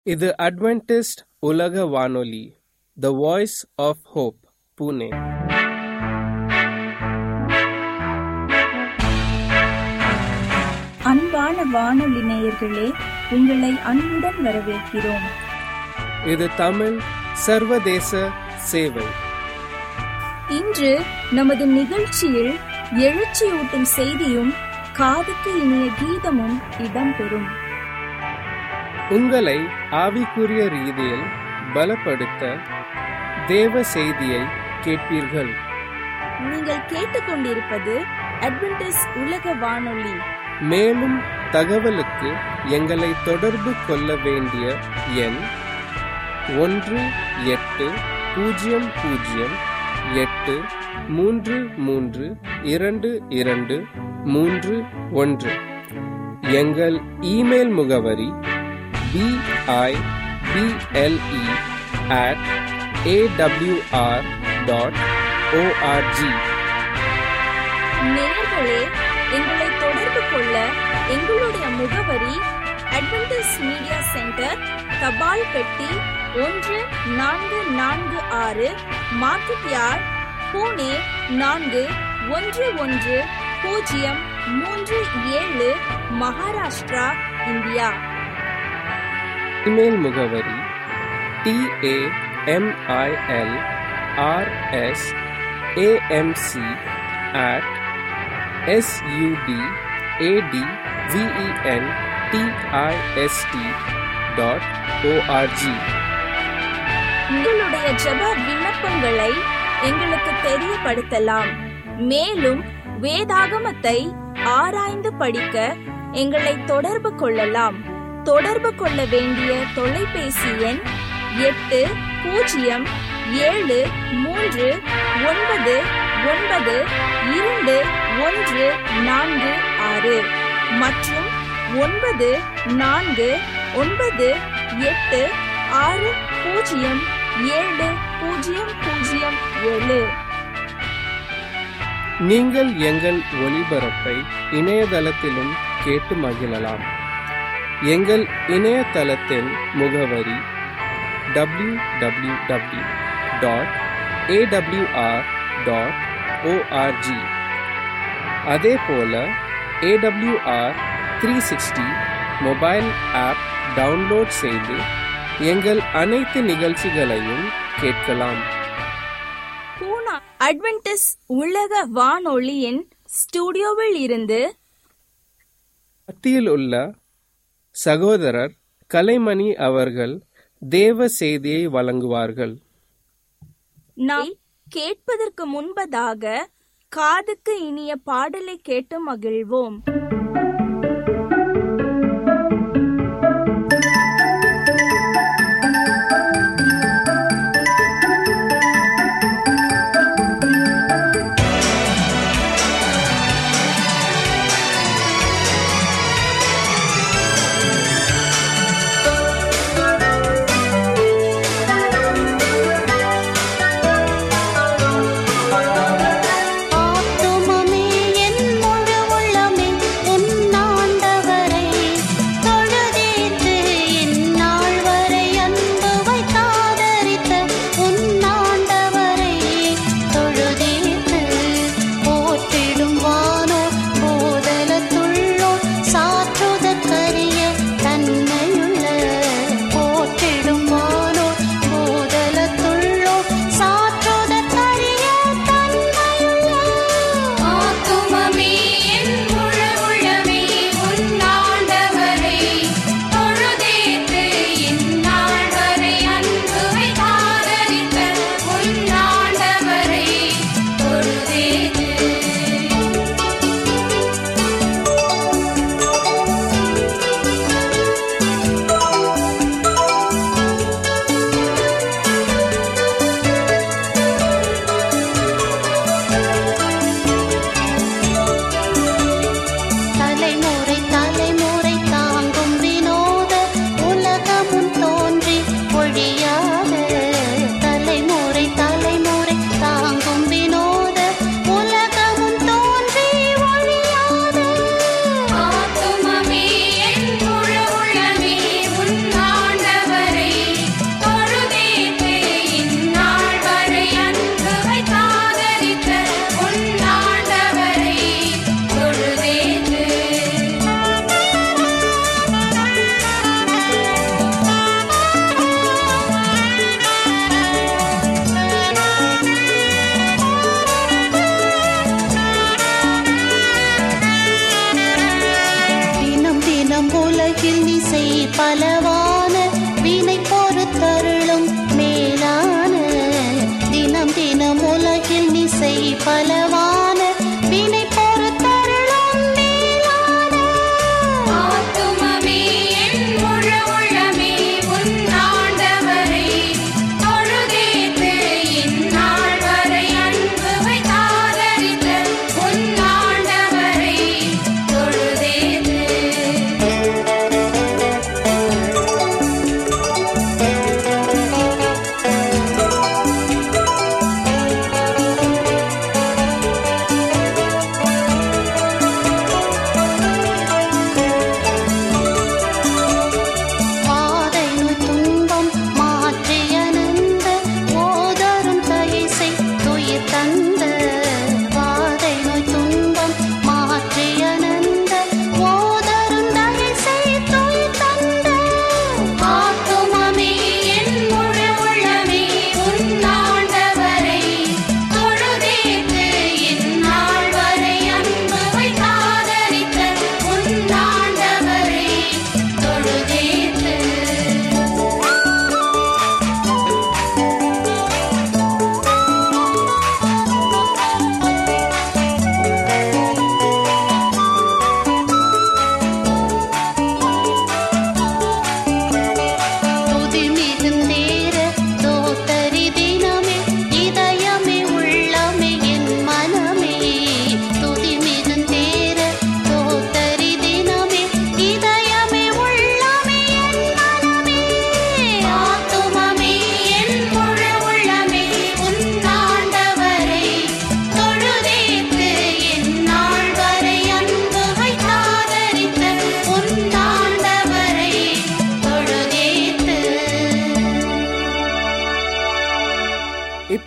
இது அட்வென்டிஸ்ட் உலக வானொலி the voice of hope Pune அன்பான வானொலி நேயர்களே உங்களை அன்புடன் வரவேற்கிறோம் இது தமிழ் சர்வதேச சேவை இன்று நமது நிகழ்ச்சியில் எழுச்சியூட்டும் செய்தியும் காதுக்கு இனிய கீதமும் இடம்பெறும் உங்களை ஆவிக்குரிய ரீதியில் பலப்படுத்த தேவ செய்தியை கேட்பீர்கள் நீங்கள் கேட்டுக்கொண்டிருப்பது அட்வென்டிஸ் உலக வானொலி மேலும் தகவலுக்கு எங்களை தொடர்பு கொள்ள வேண்டிய எண் ஒன்று எட்டு பூஜ்ஜியம் பூஜ்ஜியம் எட்டு மூன்று மூன்று இரண்டு இரண்டு மூன்று ஒன்று எங்கள் இமெயில் முகவரி B I B L E at A W R dot O R G நேயர்களே எங்களை தொடர்பு கொள்ள எங்களுடைய முகவரி அட்வென்டிஸ் மீடியா சென்டர் தபால் பெட்டி ஒன்று நான்கு நான்கு ஆறு மார்க்கெட் யார்ட் பூனே நான்கு ஒன்று ஒன்று பூஜ்ஜியம் மூன்று ஏழு மகாராஷ்டிரா இந்தியா இமெயில் முகவரி T A M I L R S A M C at S U D A D V E N D I S T dot O R G உங்களுடைய ஜெப விண்ணப்பங்களை எங்களுக்கு தெரியப்படுத்தலாம் மேலும் வேதாகமத்தை ஆராய்ந்து படிக்க எங்களை தொடர்பு கொள்ளலாம் தொடர்பு கொள்ள வேண்டிய தொலைபேசி எண் எட்டு பூஜ்ஜியம் ஏழு மூன்று ஒன்பது ஒன்பது இரண்டு ஒன்று நான்கு ஆறு மற்றும் ஒன்பது நான்கு ஒன்பது எட்டு ஆறு பூஜ்ஜியம் ஏழு பூஜ்ஜியம் பூஜ்ஜியம் ஏழு நீங்கள் எங்கள் ஒளிபரப்பை இணையதளத்திலும் கேட்டு மகிழலாம் எங்கள் இணையதளத்தின் முகவரி W W W dot A W R dot O R G அதே போல A W R three sixty mobile app download செய்து எங்கள் அனைத்து நிகழ்ச்சிகளையும் கேட்கலாம் பூனா அட்வென்டிஸ் உலக வானொலியின் ஸ்டுடியோவில் இருந்து மத்தியில் உள்ள சகோதரர் கலைமணி அவர்கள் தேவ செய்தியை வழங்குவார்கள் நாம் கேட்பதற்கு முன்பதாக காதுக்கு இனிய பாடலை கேட்டு மகிழ்வோம் ஆத்துமமே என் முழு உள்ளமே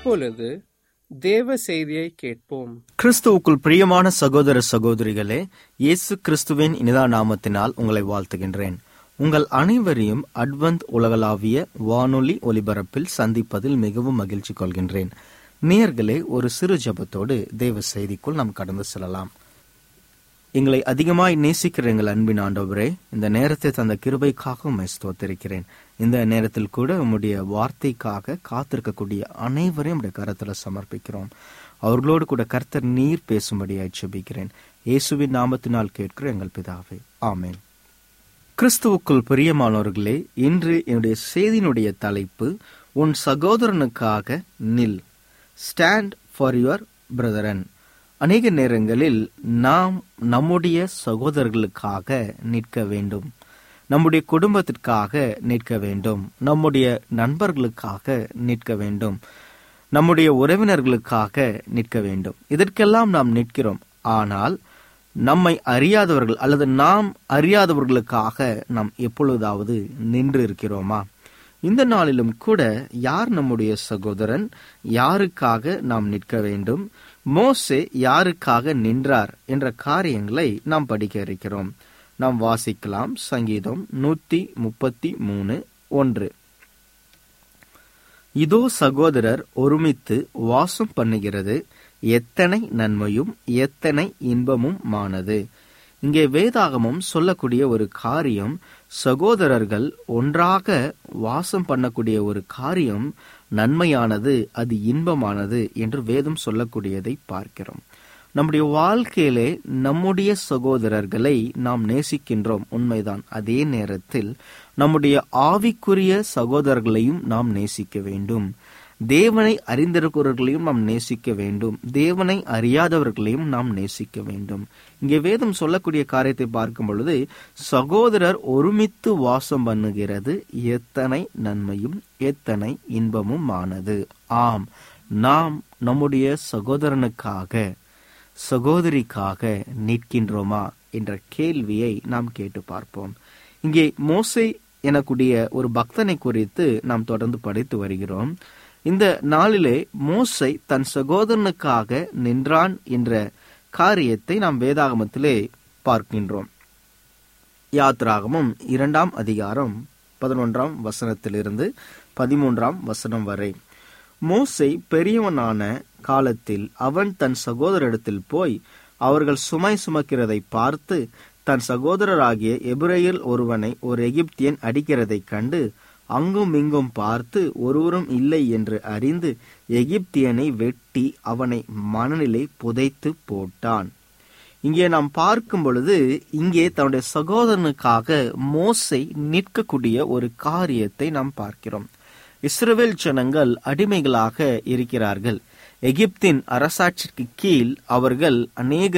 இப்பொழுது தேவ செய்தியை கேட்போம் கிறிஸ்துவுக்குள் பிரியமான சகோதர சகோதரிகளே இயேசு கிறிஸ்துவின் இனிதா நாமத்தினால் உங்களை வாழ்த்துகின்றேன் உங்கள் அனைவரையும் அட்வந்த் உலகளாவிய வானொலி ஒலிபரப்பில் சந்திப்பதில் மிகவும் மகிழ்ச்சி கொள்கின்றேன் நேயர்களே ஒரு சிறு ஜெபத்தோடு தேவ செய்திக்குள் நாம் கடந்து செல்லலாம் எங்களை அதிகமாய் நேசிக்கிற எங்கள் அன்பின் ஆண்டவரே இந்த நேரத்தை தந்த கிருபைக்காக உம்மை ஸ்தோத்திருக்கிறேன் இந்த நேரத்தில் கூட உம்முடைய வார்த்தைக்காக காத்திருக்கக்கூடிய அனைவரையும் உடைய கரத்துல சமர்ப்பிக்கிறோம் அவர்களோடு கூட கர்த்தர் நீர் பேசும்படியாய் செபிக்கிறேன் இயேசுவின் நாமத்தினால் கேட்கிற எங்கள் பிதாவே ஆமென் கிறிஸ்துவுக்குள் பிரியமானவர்களே இன்று என்னுடைய செய்தியினுடைய தலைப்பு உன் சகோதரனுக்காக நில் ஸ்டாண்ட் ஃபார் யுவர் பிரதரன் அநேக நேரங்களில் நாம் நம்முடைய சகோதரர்களுக்காக நிற்க வேண்டும் நம்முடைய குடும்பத்திற்காக நிற்க வேண்டும் நம்முடைய நண்பர்களுக்காக நிற்க வேண்டும் நம்முடைய உறவினர்களுக்காக நிற்க வேண்டும் இதற்கெல்லாம் நாம் நிற்கிறோம் ஆனால் நம்மை அறியாதவர்கள் அல்லது நாம் அறியாதவர்களுக்காக நாம் எப்பொழுதாவது நின்று இருக்கிறோமா இந்த நாளிலும் கூட யார் நம்முடைய சகோதரன் யாருக்காக நாம் நிற்க வேண்டும் மோசே யாருக்காக நின்றார் என்ற காரியங்களை நாம் படிக்க இருக்கிறோம் நாம் வாசிக்கலாம் சங்கீதம் நூத்தி முப்பத்தி மூணு ஒன்று இதோ சகோதரர் ஒருமித்து வாசம் பண்ணுகிறது எத்தனை நன்மையும் எத்தனை இன்பமும் மானது இங்கே வேதாகமம் சொல்லக்கூடிய ஒரு காரியம் சகோதரர்கள் ஒன்றாக வாசம் பண்ணக்கூடிய ஒரு காரியம் நன்மையானது அது இன்பமானது என்று வேதம் சொல்லக்கூடியதை பார்க்கிறோம் நம்முடைய வாழ்க்கையிலே நம்முடைய சகோதரர்களை நாம் நேசிக்கின்றோம் உண்மைதான் அதே நேரத்தில் நம்முடைய ஆவிக்குரிய சகோதரர்களையும் நாம் நேசிக்க வேண்டும் தேவனை அறிந்திருக்கிறவர்களையும் நாம் நேசிக்க வேண்டும் தேவனை அறியாதவர்களையும் நாம் நேசிக்க வேண்டும் இங்கே வேதம் சொல்லக்கூடிய காரியத்தை பார்க்கும் பொழுது சகோதரர் ஒருமித்து வாசம் பண்ணுகிறது எத்தனை நன்மையும் எத்தனை இன்பமும் ஆனது ஆம் நாம் நம்முடைய சகோதரனுக்காக சகோதரிக்காக நிற்கின்றோமா என்ற கேள்வியை நாம் கேட்டு பார்ப்போம் இங்கே மோசை எனக்கூடிய ஒரு பக்தனை குறித்து நாம் தொடர்ந்து படித்து வருகிறோம் இந்த நாளிலே மோசை தன் சகோதரனுக்காக நின்றான் என்ற காரியத்தை நாம் வேதாகமத்திலே பார்க்கின்றோம் யாத்ராகமும் இரண்டாம் அதிகாரம் பதினொன்றாம் வசனத்திலிருந்து பதிமூன்றாம் வசனம் வரை மோசை பெரியவனான காலத்தில் அவன் தன் சகோதரிடத்தில் போய் அவர்கள் சுமை சுமக்கிறதை பார்த்து தன் சகோதரராகிய எபிரேயர் ஒருவனை ஒரு எகிப்தியன் அடிக்கிறதைக் கண்டு அங்கும் இங்கும் பார்த்து ஒருவரும் இல்லை என்று அறிந்து எகிப்தியனை வெட்டி அவனை மனநிலை புதைத்து போட்டான் இங்கே நாம் பார்க்கும் பொழுது இங்கே தன்னுடைய சகோதரனுக்காக மோசை நிற்கக்கூடிய ஒரு காரியத்தை நாம் பார்க்கிறோம் இஸ்ரவேல் ஜனங்கள் அடிமைகளாக இருக்கிறார்கள் எகிப்தின் அரசாட்சிக்கு கீழ் அவர்கள் அநேக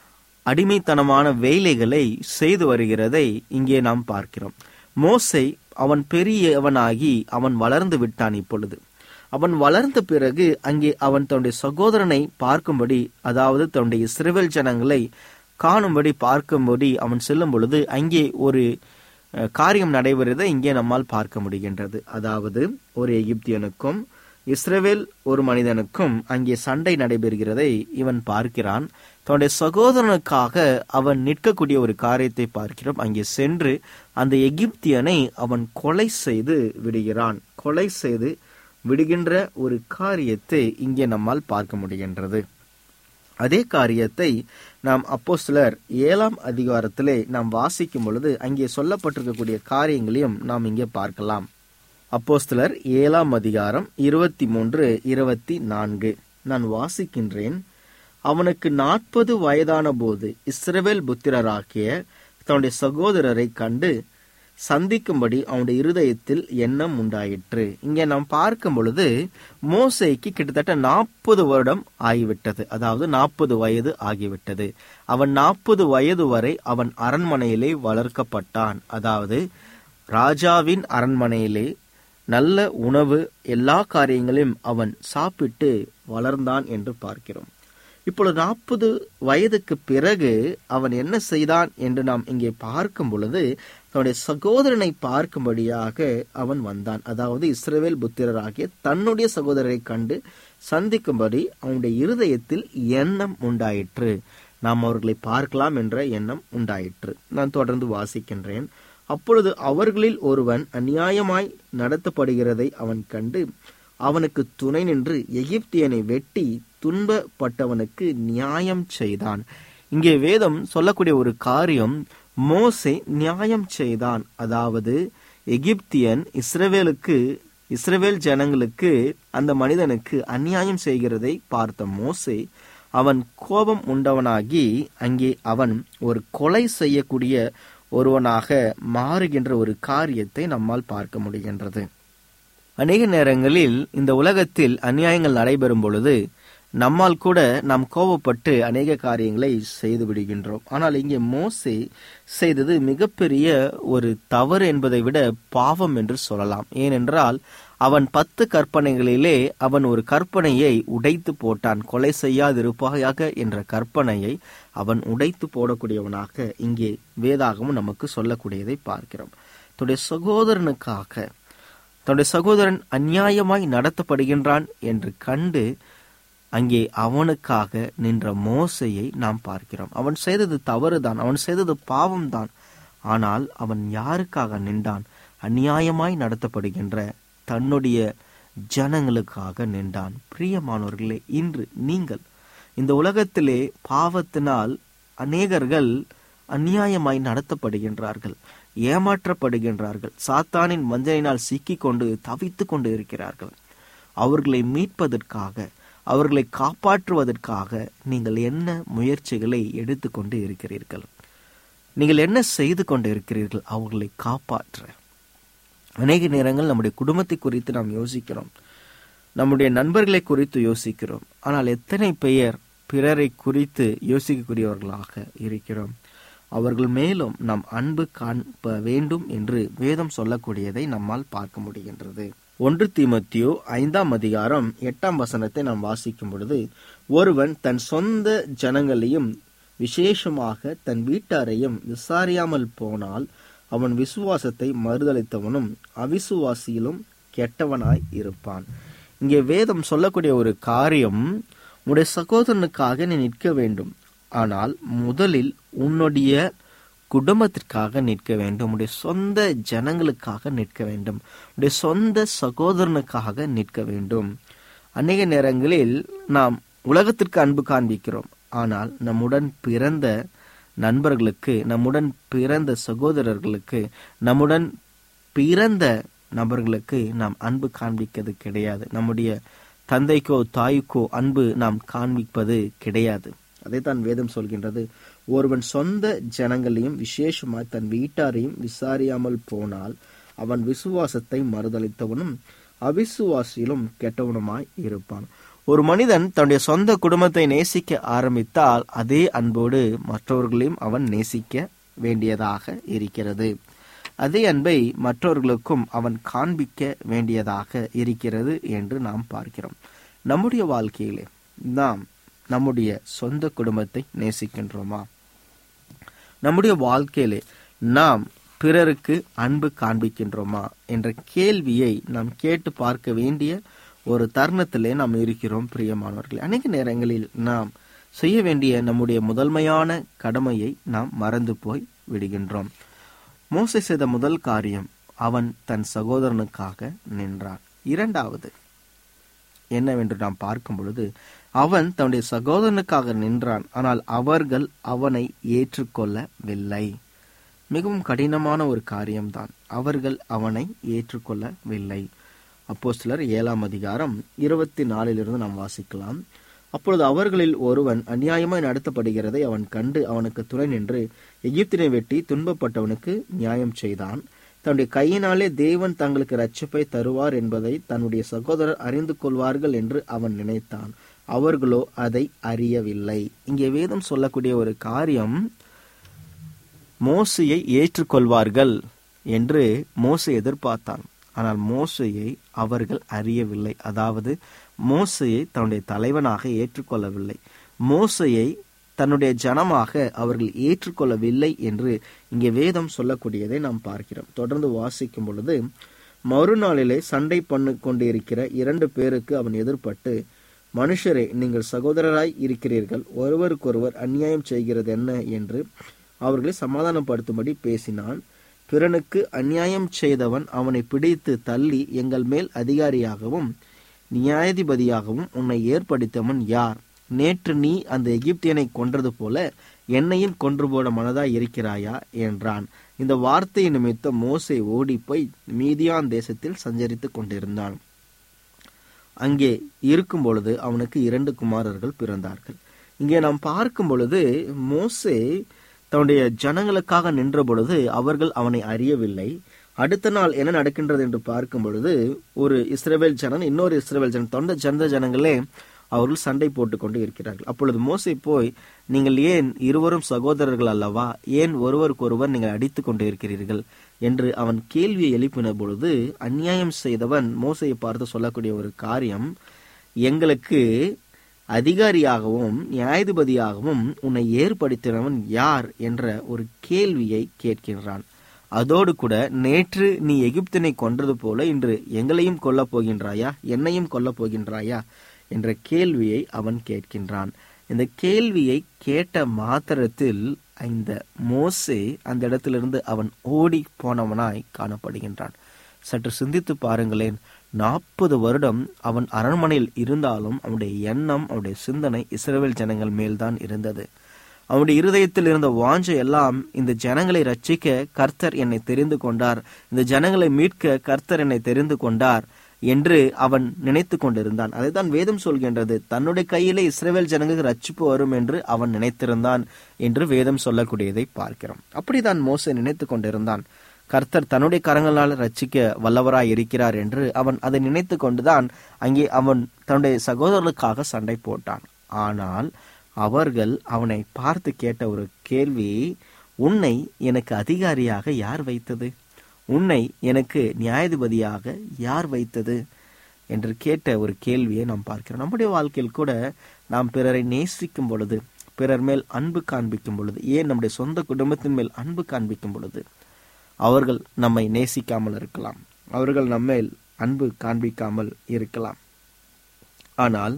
அடிமைத்தனமான வேலைகளை செய்து வருகிறதை இங்கே நாம் பார்க்கிறோம் மோசை அவன் பெரியவனாகி அவன் வளர்ந்து விட்டான் இப்பொழுது அவன் வளர்ந்த பிறகு அங்கே அவன் தன்னுடைய சகோதரனை பார்க்கும்படி அதாவது தன்னுடைய இஸ்ரேல் ஜனங்களை காணும்படி பார்க்கும்படி அவன் செல்லும் பொழுது அங்கே ஒரு காரியம் நடைபெறுவதை இங்கே நம்மால் பார்க்க முடிகின்றது அதாவது ஒரு எகிப்தியனுக்கும் இஸ்ரேவேல் ஒரு மனிதனுக்கும் அங்கே சண்டை நடைபெறுகிறதை இவன் பார்க்கிறான் தன்னுடைய சகோதரனுக்காக அவன் நிற்கக்கூடிய ஒரு காரியத்தை பார்க்கிறோம் அங்கே சென்று அந்த எகிப்தியனை அவன் கொலை செய்து விடுகிறான் கொலை செய்து விடுகின்ற ஒரு காரியத்தை இங்கே நம்மால் பார்க்க முடிகின்றது அதே காரியத்தை நாம் அப்போ சிலர் ஏழாம் அதிகாரத்திலே நாம் வாசிக்கும் பொழுது அங்கே சொல்லப்பட்டிருக்கக்கூடிய காரியங்களையும் நாம் இங்கே பார்க்கலாம் அப்போஸ்தலர் ஏழாம் அதிகாரம் இருபத்தி மூன்று இருபத்தி நான்கு நான் வாசிக்கின்றேன் அவனுக்கு நாற்பது வயதான போது இஸ்ரவேல் புத்திரராகிய தன்னுடைய சகோதரரை கண்டு சந்திக்கும்படி அவனுடைய இருதயத்தில் எண்ணம் உண்டாயிற்று இங்கே நாம் பார்க்கும் பொழுது மோசைக்கு கிட்டத்தட்ட நாற்பது வருடம் ஆகிவிட்டது அதாவது நாற்பது வயது ஆகிவிட்டது அவன் நாற்பது வயது வரை அவன் அரண்மனையிலே வளர்க்கப்பட்டான் அதாவது ராஜாவின் அரண்மனையிலே நல்ல உணவு எல்லா காரியங்களையும் அவன் சாப்பிட்டு வளர்ந்தான் என்று பார்க்கிறோம் இப்பொழுது நாற்பது வயதுக்கு பிறகு அவன் என்ன செய்தான் என்று நாம் இங்கே பார்க்கும் பொழுது தன்னுடைய சகோதரனை பார்க்கும்படியாக அவன் வந்தான் அதாவது இஸ்ரவேல் புத்திரராகிய தன்னுடைய சகோதரரை கண்டு சந்திக்கும்படி அவனுடைய இருதயத்தில் எண்ணம் உண்டாயிற்று நாம் அவர்களை பார்க்கலாம் என்ற எண்ணம் உண்டாயிற்று நான் தொடர்ந்து வாசிக்கின்றேன் அப்பொழுது அவர்களில் ஒருவன் அநியாயமாய் நடத்தப்படுகிறதை அவன் கண்டு அவனுக்கு துணை நின்று எகிப்தியனை வெட்டி துன்பப்பட்டவனுக்கு நியாயம் செய்தான் இங்கே வேதம் சொல்லக்கூடிய ஒரு காரியம் மோசே நியாயம் செய்தான் அதாவது எகிப்தியன் இஸ்ரவேலுக்கு இஸ்ரவேல் ஜனங்களுக்கு அந்த மனிதனுக்கு அநியாயம் செய்கிறதை பார்த்த மோசே அவன் கோபம் உண்டவனாகி அங்கே அவன் ஒரு கொலை செய்யக்கூடிய ஒருவனாக மாறுகின்ற ஒரு காரியத்தை நம்மால் பார்க்க முடிகின்றது அநேக நேரங்களில் இந்த உலகத்தில் அநியாயங்கள் நடைபெறும் பொழுது நம்மால் கூட நாம் கோபப்பட்டு அநேக காரியங்களை செய்து விடுகின்றோம் ஆனால் இங்கே மோசே செய்தது மிகப்பெரிய ஒரு தவறு என்பதை விட பாவம் என்று சொல்லலாம் ஏனென்றால் அவன் பத்து கற்பனைகளிலே அவன் ஒரு கற்பனையை உடைத்து போட்டான் கொலை செய்யாதிருப்பாயாக என்ற கற்பனையை அவன் உடைத்து போடக்கூடியவனாக இங்கே வேதாகமும் நமக்கு சொல்லக்கூடியதை பார்க்கிறோம் தன்னுடைய சகோதரனுக்காக தன்னுடைய சகோதரன் அநியாயமாய் நடத்தப்படுகின்றான் என்று கண்டு அங்கே அவனுக்காக நின்ற மோசையை நாம் பார்க்கிறோம் அவன் செய்தது தவறுதான் அவன் செய்தது பாவம்தான் ஆனால் அவன் யாருக்காக நின்றான் அநியாயமாய் நடத்தப்படுகின்ற தன்னுடைய ஜனங்களுக்காக நின்றான் பிரியமானவர்களே இன்று நீங்கள் இந்த உலகத்திலே பாவத்தினால் அநேகர்கள் அநியாயமாய் நடத்தப்படுகின்றார்கள் ஏமாற்றப்படுகின்றார்கள் சாத்தானின் வஞ்சனையினால் சிக்கிக் கொண்டு தவித்து கொண்டு இருக்கிறார்கள் அவர்களை மீட்பதற்காக அவர்களை காப்பாற்றுவதற்காக நீங்கள் என்ன முயற்சிகளை எடுத்துக்கொண்டு இருக்கிறீர்கள் நீங்கள் என்ன செய்து கொண்டு இருக்கிறீர்கள் அவர்களை காப்பாற்ற அநேக நேரங்கள் நம்முடைய குடும்பத்தை குறித்து நாம் யோசிக்கிறோம் நம்முடைய நண்பர்களை குறித்து யோசிக்கிறோம் ஆனால் எத்தனை பெயர் பிறரை குறித்து யோசிக்கக்கூடியவர்களாக இருக்கிறோம் அவர்கள் மேலும் நாம் அன்பு காண்ப வேண்டும் என்று வேதம் சொல்லக்கூடியதை நம்மால் பார்க்க முடிகின்றது ஒன்று தீமத்தியோ ஐந்தாம் அதிகாரம் எட்டாம் வசனத்தை நாம் வாசிக்கும் பொழுது ஒருவன் தன் சொந்த ஜனங்களையும் விசேஷமாக தன் வீட்டாரையும் விசாரியாமல் போனால் அவன் விசுவாசத்தை மறுதளித்தவனும் அவிசுவாசியிலும் கெட்டவனாய் இருப்பான் இங்கே வேதம் சொல்லக்கூடிய ஒரு காரியம் உன்னுடைய சகோதரனுக்காக நீ நிற்க வேண்டும் ஆனால் முதலில் உன்னுடைய குடும்பத்திற்காக நிற்க வேண்டும் உடைய சொந்த ஜனங்களுக்காக நிற்க வேண்டும் உடைய சொந்த சகோதரனுக்காக நிற்க வேண்டும் அநேக நேரங்களில் நாம் உலகத்திற்கு அன்பு காண்பிக்கிறோம் ஆனால் நம்முடன் பிறந்த நண்பர்களுக்கு நம்முடன் பிறந்த சகோதரர்களுக்கு நம்முடன் பிறந்த நபர்களுக்கு நாம் அன்பு காண்பிக்கிறது கிடையாது நம்முடைய தந்தைக்கோ தாய்க்கோ அன்பு நாம் காண்பிப்பது கிடையாது அதைத்தான் வேதம் சொல்கின்றது ஒருவன் சொந்த ஜனங்களையும் விசேஷமாய் தன் வீட்டாரையும் விசாரியாமல் போனால் அவன் விசுவாசத்தை மறுதளித்தவனும் அவிசுவாசியிலும் கெட்டவனுமாய் இருப்பான் ஒரு மனிதன் தன்னுடைய சொந்த குடும்பத்தை நேசிக்க ஆரம்பித்தால் அதே அன்போடு மற்றவர்களையும் அவன் நேசிக்க வேண்டியதாக இருக்கிறது அதே அன்பை மற்றவர்களுக்கும் அவன் காண்பிக்க வேண்டியதாக இருக்கிறது என்று நாம் பார்க்கிறோம் நம்முடைய வாழ்க்கையிலே நாம் நம்முடைய சொந்த குடும்பத்தை நேசிக்கின்றோமா நம்முடைய வாழ்க்கையிலே நாம் பிறருக்கு அன்பு காண்பிக்கின்றோமா என்ற கேள்வியை நாம் கேட்டு பார்க்க வேண்டிய ஒரு தருணத்திலே நாம் இருக்கிறோம் பிரியமானவர்களே அநேக நேரங்களில் நாம் செய்ய வேண்டிய நம்முடைய முதன்மையான கடமையை நாம் மறந்து போய் விடுகின்றோம் மோசை செய்த முதல் காரியம் அவன் தன் சகோதரனுக்காக நின்றான் இரண்டாவது என்னவென்று நாம் பார்க்கும் பொழுது அவன் தன்னுடைய சகோதரனுக்காக நின்றான் ஆனால் அவர்கள் அவனை ஏற்றுக்கொள்ளவில்லை மிகவும் கடினமான ஒரு காரியம்தான் அவர்கள் அவனை ஏற்றுக்கொள்ளவில்லை அப்போ சிலர் ஏழாம் அதிகாரம் இருபத்தி நாலிலிருந்து நாம் வாசிக்கலாம் அப்பொழுது அவர்களில் ஒருவன் அநியாயமாய் நடத்தப்படுகிறதை அவன் கண்டு அவனுக்கு துணை நின்று எகிப்தினை வெட்டி துன்பப்பட்டவனுக்கு நியாயம் செய்தான் தன்னுடைய கையினாலே தேவன் தங்களுக்கு ரட்சிப்பை தருவார் என்பதை தன்னுடைய சகோதரர் அறிந்து கொள்வார்கள் என்று அவன் நினைத்தான் அவர்களோ அதை அறியவில்லை இங்கே வேதம் சொல்லக்கூடிய ஒரு காரியம் மோசையை ஏற்றுக்கொள்வார்கள் என்று மோசை எதிர்பார்த்தான் ஆனால் மோசையை அவர்கள் அறியவில்லை அதாவது மோசையை தன்னுடைய தலைவனாக ஏற்றுக்கொள்ளவில்லை மோசையை தன்னுடைய ஜனமாக அவர்கள் ஏற்றுக்கொள்ளவில்லை என்று இங்கே வேதம் சொல்லக்கூடியதை நாம் பார்க்கிறோம் தொடர்ந்து வாசிக்கும் பொழுது மறுநாளிலே சண்டை பண்ணு கொண்டிருக்கிற இரண்டு பேருக்கு அவன் எதிர்பட்டு மனுஷரே நீங்கள் சகோதரராய் இருக்கிறீர்கள் ஒருவருக்கொருவர் அநியாயம் செய்கிறது என்ன என்று அவர்களை சமாதானப்படுத்தும்படி பேசினான் பிறனுக்கு அநியாயம் செய்தவன் அவனை பிடித்து தள்ளி எங்கள் மேல் அதிகாரியாகவும் நியாயாதிபதியாகவும் உன்னை ஏற்படுத்தவன் யார் நேற்று நீ அந்த எகிப்தியனை கொன்றது போல என்னையும் கொன்று போட மனதாய் இருக்கிறாயா என்றான் இந்த வார்த்தை நிமித்தம் மோசே ஓடிப்போய் மீதியான் தேசத்தில் சஞ்சரித்துக் கொண்டிருந்தான் அங்கே இருக்கும் பொழுது அவனுக்கு இரண்டு குமாரர்கள் பிறந்தார்கள் இங்கே நாம் பார்க்கும் பொழுது மோசே தன்னுடைய ஜனங்களுக்காக நின்ற பொழுது அவர்கள் அவனை அறியவில்லை அடுத்த நாள் என்ன நடக்கின்றது என்று பார்க்கும் பொழுது ஒரு இஸ்ரேவேல் ஜனன் இன்னொரு இஸ்ரேவேல் ஜனன் தொண்ட ஜந்த ஜனங்களே அவர்கள் சண்டை போட்டுக் கொண்டு இருக்கிறார்கள் அப்பொழுது மோசே போய் நீங்கள் ஏன் இருவரும் சகோதரர்கள் அல்லவா ஏன் ஒருவருக்கொருவர் நீங்கள் அடித்துக் கொண்டு இருக்கிறீர்கள் என்று அவன் கேள்வியை எழுப்பின பொழுது அநியாயம் செய்தவன் மோசையை பார்த்து சொல்லக்கூடிய ஒரு காரியம் எங்களுக்கு அதிகாரியாகவும் நியாயாதிபதியாகவும் உன்னை ஏற்படுத்தினவன் யார் என்ற ஒரு கேள்வியை கேட்கின்றான் அதோடு கூட நேற்று நீ எகிப்தினை கொன்றது போல இன்று எங்களையும் கொல்லப் போகின்றாயா என்னையும் கொல்லப் போகின்றாயா என்ற கேள்வியை அவன் கேட்கின்றான் இந்த கேள்வியை கேட்ட மாத்திரத்தில் இந்த மோசே அந்த இடத்திலிருந்து அவன் ஓடி போனவனாய் காணப்படுகின்றான் சற்று சிந்தித்து பாருங்களேன் நாற்பது வருடம் அவன் அரண்மனையில் இருந்தாலும் அவனுடைய எண்ணம் அவனுடைய சிந்தனை இஸ்ரேல் ஜனங்கள் மேல்தான் இருந்தது அவனுடைய இருதயத்தில் இருந்த வாஞ்சை எல்லாம் இந்த ஜனங்களை ரட்சிக்க கர்த்தர் என்னை தெரிந்து கொண்டார் இந்த ஜனங்களை மீட்க கர்த்தர் என்னை தெரிந்து கொண்டார் என்று அவன் நினைத்து கொண்டிருந்தான் அதைத்தான் வேதம் சொல்கின்றது தன்னுடைய கையிலே இஸ்ரேல் ஜனங்களுக்கு ரட்சிப்பு வரும் என்று அவன் நினைத்திருந்தான் என்று வேதம் சொல்லக்கூடியதை பார்க்கிறோம் அப்படிதான் மோசை நினைத்து கொண்டிருந்தான் கர்த்தர் தன்னுடைய கரங்களால் ரட்சிக்க வல்லவராய் இருக்கிறார் என்று அவன் அதை நினைத்து கொண்டுதான் அங்கே அவன் தன்னுடைய சகோதரர்களுக்காக சண்டை போட்டான் ஆனால் அவர்கள் அவனை பார்த்து கேட்ட ஒரு கேள்வி உன்னை எனக்கு அதிகாரியாக யார் வைத்தது உன்னை எனக்கு நியாயாதிபதியாக யார் வைத்தது என்று கேட்ட ஒரு கேள்வியை நாம் பார்க்கிறோம் நம்முடைய வாழ்க்கையில் கூட நாம் பிறரை நேசிக்கும் பொழுது பிறர் மேல் அன்பு காண்பிக்கும் பொழுது ஏன் நம்முடைய சொந்த குடும்பத்தின் மேல் அன்பு காண்பிக்கும் பொழுது அவர்கள் நம்மை நேசிக்காமல் இருக்கலாம் அவர்கள் நம்மேல் அன்பு காண்பிக்காமல் இருக்கலாம் ஆனால்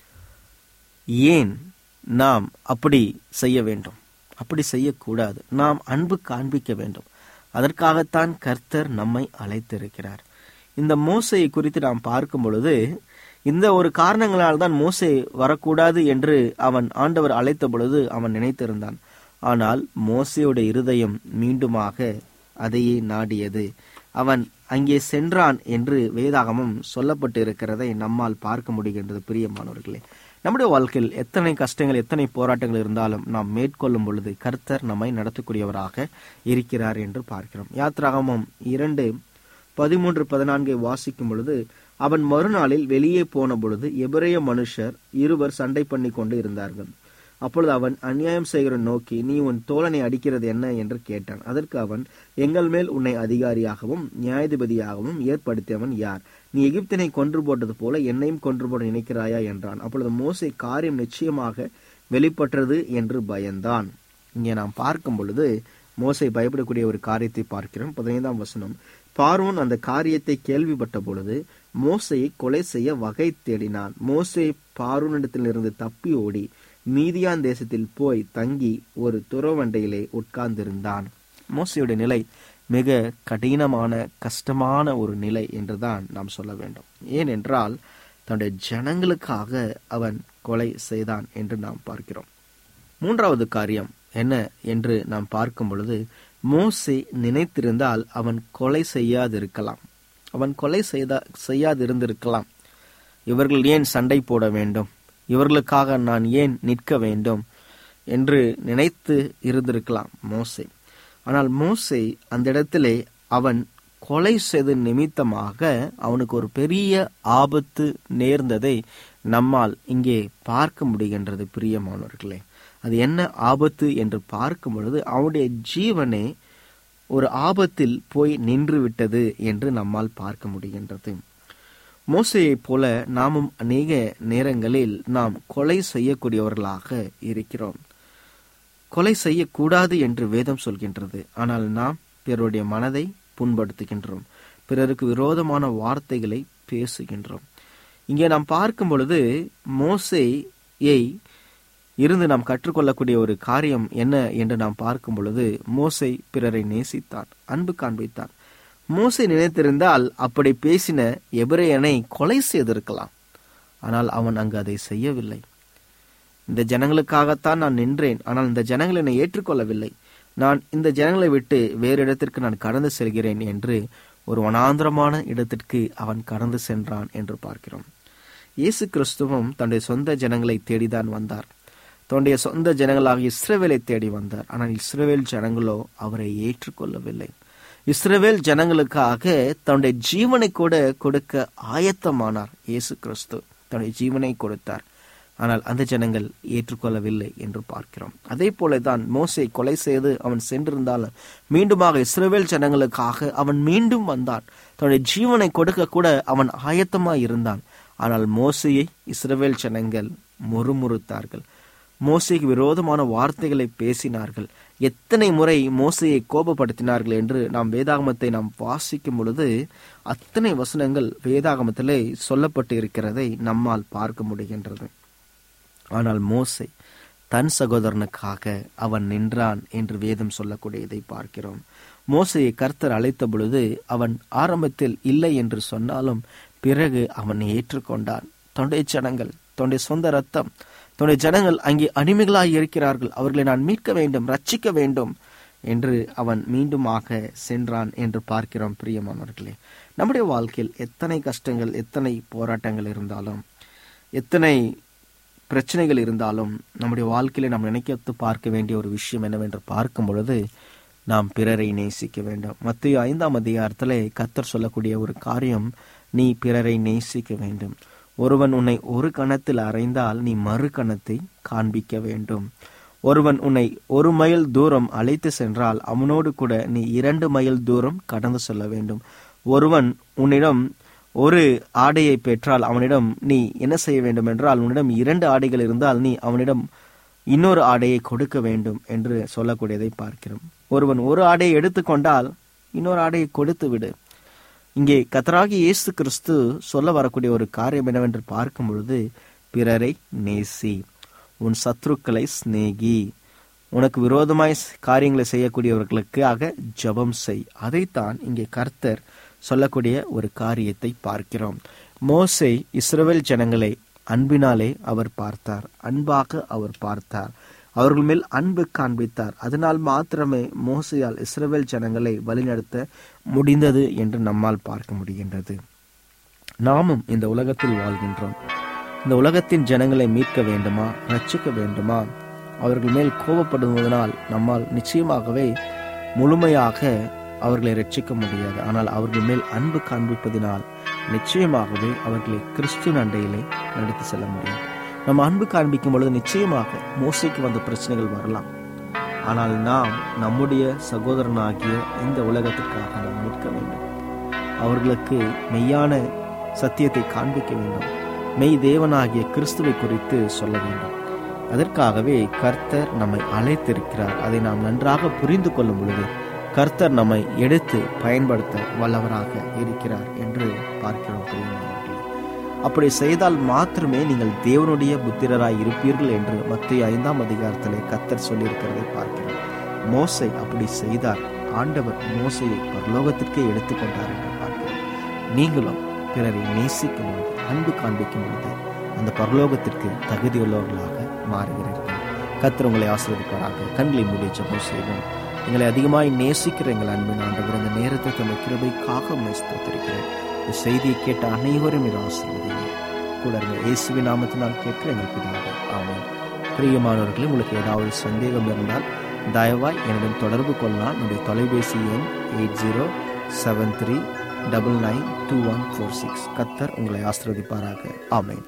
ஏன் நாம் அப்படி செய்ய வேண்டும் அப்படி செய்யக்கூடாது நாம் அன்பு காண்பிக்க வேண்டும் அதற்காகத்தான் கர்த்தர் நம்மை அழைத்திருக்கிறார் இந்த மோசையை குறித்து நாம் பார்க்கும் பொழுது இந்த ஒரு காரணங்களால் தான் மோசே வரக்கூடாது என்று அவன் ஆண்டவர் அழைத்த பொழுது அவன் நினைத்திருந்தான் ஆனால் மோசையோட இருதயம் மீண்டுமாக அதையே நாடியது அவன் அங்கே சென்றான் என்று வேதாகமும் சொல்லப்பட்டு இருக்கிறதை நம்மால் பார்க்க முடிகின்றது பிரியமானவர்களே நம்முடைய வாழ்க்கையில் எத்தனை கஷ்டங்கள் எத்தனை போராட்டங்கள் இருந்தாலும் நாம் மேற்கொள்ளும் பொழுது கர்த்தர் நம்மை நடத்தக்கூடியவராக இருக்கிறார் என்று பார்க்கிறோம் யாத்ராகமம் இரண்டு பதிமூன்று பதினான்கை வாசிக்கும் பொழுது அவன் மறுநாளில் வெளியே போன பொழுது எபிரேய மனுஷர் இருவர் சண்டை பண்ணி கொண்டு இருந்தார்கள் அப்பொழுது அவன் அநியாயம் செய்கிற நோக்கி நீ உன் தோழனை அடிக்கிறது என்ன என்று கேட்டான் அதற்கு அவன் எங்கள் மேல் உன்னை அதிகாரியாகவும் நியாயாதிபதியாகவும் ஏற்படுத்தியவன் யார் நீ எகிப்தினை கொன்று போட்டது போல என்னையும் கொன்று போட நினைக்கிறாயா என்றான் அப்பொழுது மோசை காரியம் நிச்சயமாக வெளிப்பட்டது என்று பயந்தான் இங்கே நாம் பார்க்கும் பொழுது மோசை பயப்படக்கூடிய ஒரு காரியத்தை பார்க்கிறோம் பதினைந்தாம் வசனம் பார்வோன் அந்த காரியத்தை கேள்விப்பட்ட பொழுது மோசையை கொலை செய்ய வகை தேடினான் மோசை பார்வோனிடத்திலிருந்து தப்பி ஓடி மீதியான் தேசத்தில் போய் தங்கி ஒரு துறவண்டையிலே உட்கார்ந்திருந்தான் மோசையுடைய நிலை மிக கடினமான கஷ்டமான ஒரு நிலை என்றுதான் நாம் சொல்ல வேண்டும் ஏனென்றால் தன்னுடைய ஜனங்களுக்காக அவன் கொலை செய்தான் என்று நாம் பார்க்கிறோம் மூன்றாவது காரியம் என்ன என்று நாம் பார்க்கும் பொழுது மோசே நினைத்திருந்தால் அவன் கொலை செய்யாதிருக்கலாம் அவன் கொலை செய்த செய்யாதிருந்திருக்கலாம் இவர்கள் ஏன் சண்டை போட வேண்டும் இவர்களுக்காக நான் ஏன் நிற்க வேண்டும் என்று நினைத்து இருந்திருக்கலாம் மோசே ஆனால் மோசே அந்த இடத்திலே அவன் கொலை செய்த நிமித்தமாக அவனுக்கு ஒரு பெரிய ஆபத்து நேர்ந்ததை நம்மால் இங்கே பார்க்க முடிகின்றது பிரியமானவர்களே அது என்ன ஆபத்து என்று பார்க்கும் பொழுது அவனுடைய ஜீவனே ஒரு ஆபத்தில் போய் நின்று விட்டது என்று நம்மால் பார்க்க முடிகின்றது மோசையைப் போல நாமும் அநேக நேரங்களில் நாம் கொலை செய்யக்கூடியவர்களாக இருக்கிறோம் கொலை செய்யக்கூடாது என்று வேதம் சொல்கின்றது ஆனால் நாம் பிறருடைய மனதை புண்படுத்துகின்றோம் பிறருக்கு விரோதமான வார்த்தைகளை பேசுகின்றோம் இங்கே நாம் பார்க்கும் பொழுது மோசேயை இருந்து நாம் கற்றுக்கொள்ளக்கூடிய ஒரு காரியம் என்ன என்று நாம் பார்க்கும் பொழுது மோசை பிறரை நேசித்தான் அன்பு காண்பித்தான் மோசை நினைத்திருந்தால் அப்படி பேசின எபிரேயனை கொலை செய்திருக்கலாம் ஆனால் அவன் அங்கு அதை செய்யவில்லை இந்த ஜனங்களுக்காகத்தான் நான் நின்றேன் ஆனால் இந்த ஜனங்கள் என்னை ஏற்றுக்கொள்ளவில்லை நான் இந்த ஜனங்களை விட்டு வேறு இடத்திற்கு நான் கடந்து செல்கிறேன் என்று ஒரு வனாந்திரமான இடத்திற்கு அவன் கடந்து சென்றான் என்று பார்க்கிறோம் இயேசு கிறிஸ்துவும் தன்னுடைய சொந்த ஜனங்களை தேடிதான் வந்தார் தன்னுடைய சொந்த ஜனங்களாக இஸ்ரவேலை தேடி வந்தார் ஆனால் இஸ்ரவேல் ஜனங்களோ அவரை ஏற்றுக்கொள்ளவில்லை இஸ்ரவேல் ஜனங்களுக்காக தன்னுடைய ஜீவனை கூட கொடுக்க ஆயத்தமானார் இயேசு கிறிஸ்து தன்னுடைய ஜீவனை கொடுத்தார் ஆனால் அந்த ஜனங்கள் ஏற்றுக்கொள்ளவில்லை என்று பார்க்கிறோம் அதே போலதான் மோசை கொலை செய்து அவன் சென்றிருந்தாலும் மீண்டுமாக இஸ்ரவேல் ஜனங்களுக்காக அவன் மீண்டும் வந்தான் தன்னுடைய ஜீவனை கொடுக்க கூட அவன் ஆயத்தமாய் இருந்தான் ஆனால் மோசையை இஸ்ரவேல் ஜனங்கள் முறுமுறுத்தார்கள் மோசைக்கு விரோதமான வார்த்தைகளை பேசினார்கள் எத்தனை முறை மோசையை கோபப்படுத்தினார்கள் என்று நாம் வேதாகமத்தை நாம் வாசிக்கும் பொழுது அத்தனை வசனங்கள் வேதாகமத்திலே சொல்லப்பட்டு இருக்கிறதை நம்மால் பார்க்க முடிகின்றது ஆனால் மோசை தன் சகோதரனுக்காக அவன் நின்றான் என்று வேதம் சொல்லக்கூடியதை பார்க்கிறோம் மோசையை கர்த்தர் அழைத்த பொழுது அவன் ஆரம்பத்தில் இல்லை என்று சொன்னாலும் பிறகு அவன் ஏற்றுக்கொண்டான் தொண்டை ஜனங்கள் தொண்டை சொந்த ரத்தம் தொண்டை ஜனங்கள் அங்கே அடிமைகளாய் இருக்கிறார்கள் அவர்களை நான் மீட்க வேண்டும் ரட்சிக்க வேண்டும் என்று அவன் மீண்டுமாக சென்றான் என்று பார்க்கிறோம் பிரியமானவர்களே நம்முடைய வாழ்க்கையில் எத்தனை கஷ்டங்கள் எத்தனை போராட்டங்கள் இருந்தாலும் எத்தனை பிரச்சனைகள் இருந்தாலும் நம்முடைய வாழ்க்கையில நாம் நினைக்கத்து பார்க்க வேண்டிய ஒரு விஷயம் என்னவென்று பார்க்கும் பொழுது நாம் பிறரை நேசிக்க வேண்டும் மத்திய ஐந்தாம் அதிகாரத்திலே கத்தர் சொல்லக்கூடிய ஒரு காரியம் நீ பிறரை நேசிக்க வேண்டும் ஒருவன் உன்னை ஒரு கணத்தில் அறைந்தால் நீ மறு கணத்தை காண்பிக்க வேண்டும் ஒருவன் உன்னை ஒரு மைல் தூரம் அழைத்து சென்றால் அவனோடு கூட நீ இரண்டு மைல் தூரம் கடந்து செல்ல வேண்டும் ஒருவன் உன்னிடம் ஒரு ஆடையை பெற்றால் அவனிடம் நீ என்ன செய்ய வேண்டும் என்றால் உன்னிடம் இரண்டு ஆடைகள் இருந்தால் நீ அவனிடம் இன்னொரு ஆடையை கொடுக்க வேண்டும் என்று சொல்லக்கூடியதை பார்க்கிறோம் ஒருவன் ஒரு ஆடையை எடுத்துக்கொண்டால் இன்னொரு ஆடையை கொடுத்து விடு இங்கே கத்தராகி இயேசு கிறிஸ்து சொல்ல வரக்கூடிய ஒரு காரியம் என்னவென்று பார்க்கும் பொழுது பிறரை நேசி உன் சத்ருக்களை சிநேகி உனக்கு விரோதமாய் காரியங்களை செய்யக்கூடியவர்களுக்காக ஜபம் செய் அதைத்தான் இங்கே கர்த்தர் சொல்லக்கூடிய ஒரு காரியத்தை பார்க்கிறோம் மோசை இஸ்ரவேல் ஜனங்களை அன்பினாலே அவர் பார்த்தார் அன்பாக அவர் பார்த்தார் அவர்கள் மேல் அன்பு காண்பித்தார் அதனால் மாத்திரமே மோசையால் இஸ்ரவேல் ஜனங்களை வழிநடத்த முடிந்தது என்று நம்மால் பார்க்க முடிகின்றது நாமும் இந்த உலகத்தில் வாழ்கின்றோம் இந்த உலகத்தின் ஜனங்களை மீட்க வேண்டுமா ரட்சிக்க வேண்டுமா அவர்கள் மேல் கோபப்படுவதனால் நம்மால் நிச்சயமாகவே முழுமையாக அவர்களை ரட்சிக்க முடியாது ஆனால் அவர்கள் மேல் அன்பு காண்பிப்பதினால் நிச்சயமாகவே அவர்களை கிறிஸ்து நண்டையிலே நடத்தி செல்ல முடியும் நம்ம அன்பு காண்பிக்கும் பொழுது நிச்சயமாக மோசைக்கு வந்த பிரச்சனைகள் வரலாம் ஆனால் நாம் நம்முடைய சகோதரனாகிய இந்த உலகத்திற்காக நாம் நிற்க வேண்டும் அவர்களுக்கு மெய்யான சத்தியத்தை காண்பிக்க வேண்டும் மெய் தேவனாகிய கிறிஸ்துவை குறித்து சொல்ல வேண்டும் அதற்காகவே கர்த்தர் நம்மை அழைத்திருக்கிறார் அதை நாம் நன்றாக புரிந்து கொள்ளும் பொழுது கர்த்தர் நம்மை எடுத்து பயன்படுத்த வல்லவராக இருக்கிறார் என்று பார்க்கிறோம் பிரியமானவர்களே. அப்படி செய்தால் மாத்திரமே நீங்கள் தேவனுடைய புத்திரராய் இருப்பீர்கள் என்று மத்திய ஐந்தாம் அதிகாரத்திலே கர்த்தர் சொல்லியிருக்கிறதை பார்க்கிறோம் மோசை அப்படி செய்தார் ஆண்டவர் மோசையை பரலோகத்திற்கே எடுத்துக்கொண்டார் என்று பார்க்கிறோம் நீங்களும் பிறரை நேசிக்கும் பொழுது அன்பு காண்பிக்கும் பொழுது அந்த பரலோகத்திற்கு தகுதியுள்ளவர்களாக மாறுகிறீர்கள் கர்த்தர் உங்களை ஆசீர்வதிப்பாராக கண்களை மூடி ஜெபம் செய்வோம் எங்களை அதிகமாய் நேசிக்கிற எங்கள் அன்பின் ஆண்டவர் இந்த நேரத்தை தன்னை கிருபைக்காக உண்மை ஸ்தோத்திருக்கிறேன் இந்த செய்தியை கேட்ட அனைவரும் இது ஆசீர்வதிங்க கூட இருங்க இயேசுவின் நாமத்தினால் கேட்கிற எங்கள் பிதாவே ஆமென் பிரியமானவர்களே உங்களுக்கு ஏதாவது சந்தேகம் இருந்தால் தயவாய் என்னிடம் தொடர்பு கொள்ளலாம் என்னுடைய தொலைபேசி எண் eight zero seven three double nine two one four six கத்தர் உங்களை ஆசீர்வதிப்பாராக ஆமென்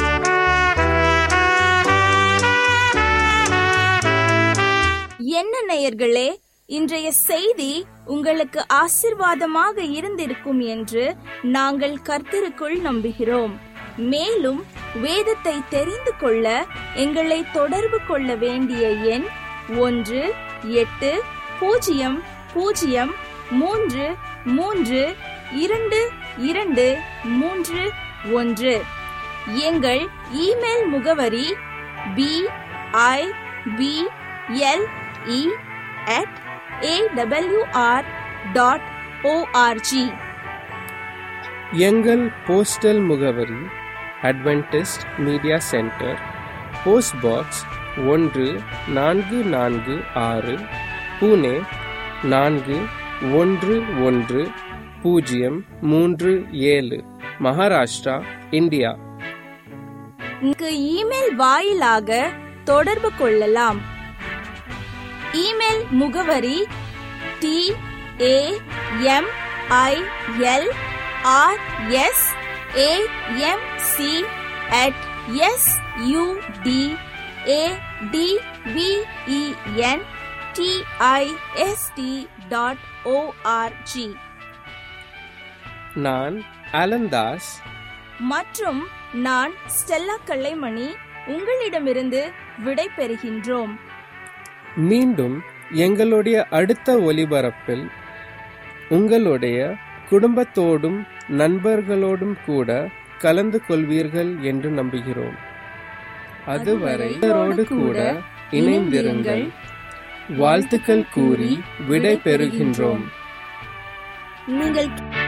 என்ன நேயர்களே இன்றைய செய்தி உங்களுக்கு ஆசிர்வாதமாக இருந்திருக்கும் என்று நாங்கள் கர்த்தருக்குள் நம்புகிறோம் மேலும் வேதத்தை தெரிந்து கொள்ள எங்களை தொடர்பு கொள்ள வேண்டிய எண் ஒன்று எட்டு பூஜ்ஜியம் பூஜ்ஜியம் மூன்று மூன்று இரண்டு இரண்டு மூன்று ஒன்று எங்கள் இமெயில் முகவரி B I B L E at A W R dot O R G எங்கள் போஸ்டல் முகவரி Adventist media centre post box ஒன்று நான்கு நான்கு ஆறு புனே நான்கு ஒன்று ஒன்று பூஜ்ஜியம் மூன்று ஏழு மகாராஷ்டிரா இந்தியா இங்கு இமெயில் வாயிலாக தொடர்பு கொள்ளலாம் இமெயில் முகவரி T A M I L R S A M C at S U D A D V E N T I S T dot O R G நான் அலந்தாஸ் மற்றும் நான் ஸ்டெல்லா கல்லைமணி உங்களிடமிருந்து விடை பெறுகின்றோம் மீண்டும் எங்களுடைய அடுத்த ஒலிபரப்பில் உங்களுடைய குடும்பத்தோடும் நண்பர்களோடும் கூட கலந்து கொள்வீர்கள் என்று நம்புகிறோம் அதுவரை இவரோடு கூட இணைந்திருங்கள் வாழ்த்துக்கள் கூறி விடை பெறுகின்றோம் நீங்கள்